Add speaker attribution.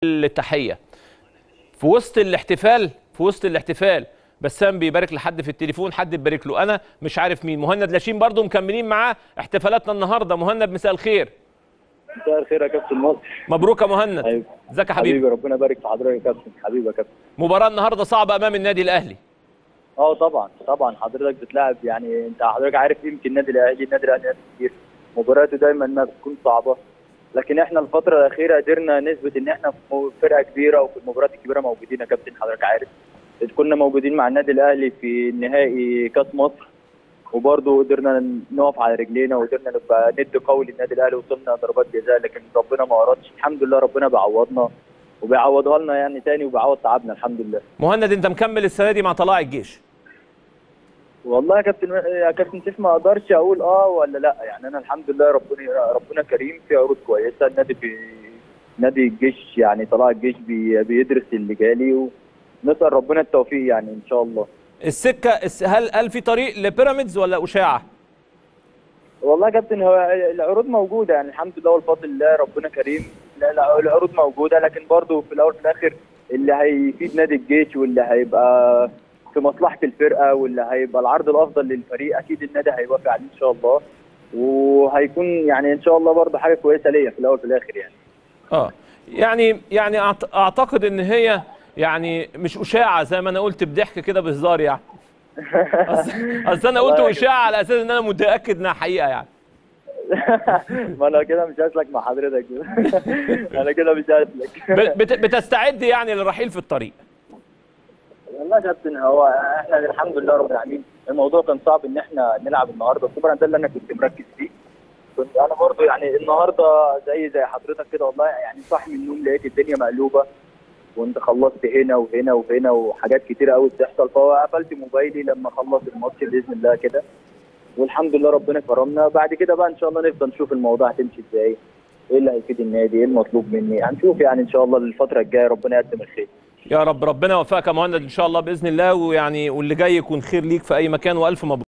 Speaker 1: التحيه في وسط الاحتفال في وسط الاحتفال بسام بيبارك لحد في التليفون حد بيبارك له انا مش عارف مين مهند لاشين برضو مكملين معاه احتفالاتنا النهارده مهند مساء الخير
Speaker 2: مساء الخير يا كابتن مصر
Speaker 1: مبروك يا مهند
Speaker 2: حبيبي
Speaker 1: ازيك يا حبيبي
Speaker 2: حبيبي ربنا يبارك في حضرتك يا كابتن حبيبي يا كابتن
Speaker 1: مباراه النهارده صعبه امام النادي الاهلي
Speaker 2: اه طبعا طبعا حضرتك بتلاعب يعني انت حضرتك عارف قيمه النادي الاهلي النادي الاهلي ناس كتير مباراته دايما ما بتكون صعبه لكن احنا الفتره الاخيره قدرنا نثبت ان احنا في فرقه كبيره وفي المباريات الكبيره موجودين يا كابتن حضرتك عارف كنا موجودين مع النادي الاهلي في نهائي كاس مصر وبرضه قدرنا نقف على رجلينا وقدرنا نبقى ند قوي للنادي الاهلي وصلنا ضربات جزاء لكن ربنا ما اردش الحمد لله ربنا بيعوضنا وبيعوضها لنا يعني تاني وبيعوض تعبنا الحمد لله
Speaker 1: مهند انت مكمل السنه دي مع طلائع الجيش
Speaker 2: والله يا كابتن يا كابتن سيف ما اقدرش اقول اه ولا لا يعني انا الحمد لله ربنا ربنا كريم في عروض كويسه النادي في نادي الجيش يعني طلائع الجيش بي بيدرس اللي جالي ونسال ربنا التوفيق يعني ان شاء الله
Speaker 1: السكه الس- هل هل في طريق لبيراميدز ولا اشاعه
Speaker 2: والله يا كابتن هو العروض موجوده يعني الحمد لله والفضل لله ربنا كريم لا لا العروض موجوده لكن برضه في الاول وفي الاخر اللي هيفيد نادي الجيش واللي هيبقى في مصلحه الفرقه واللي هيبقى العرض الافضل للفريق اكيد النادي هيوافق عليه ان شاء الله وهيكون يعني ان شاء الله برضه حاجه كويسه ليا في الاول وفي الاخر يعني
Speaker 1: اه يعني يعني أعت- اعتقد ان هي يعني مش اشاعه زي ما انا قلت بضحك كده بهزار يعني اصل أصل انا قلت
Speaker 2: والله يا
Speaker 1: اشاعه على اساس ان انا متاكد انها حقيقه يعني
Speaker 2: ما انا كده مش هسلك مع حضرتك انا كده مش هسلك
Speaker 1: ب- بت- بتستعد يعني للرحيل في الطريق
Speaker 2: والله يا كابتن هو احنا الحمد لله رب العالمين الموضوع كان صعب ان احنا نلعب النهارده طبعا ده اللي انا كنت مركز فيه كنت انا برضو يعني النهارده زي زي حضرتك كده والله يعني صاحي من النوم لقيت الدنيا مقلوبه وانت خلصت هنا وهنا وهنا وحاجات كتير قوي بتحصل فقفلت موبايلي لما خلص الماتش باذن الله كده والحمد لله ربنا كرمنا بعد كده بقى ان شاء الله نفضل نشوف الموضوع هتمشي ازاي ايه اللي هيفيد النادي ايه المطلوب مني هنشوف يعني ان شاء الله الفتره الجايه ربنا يقدم الخير
Speaker 1: يا رب ربنا يوفقك يا مهند ان شاء الله باذن الله ويعني واللي جاي يكون خير ليك في اي مكان والف مبروك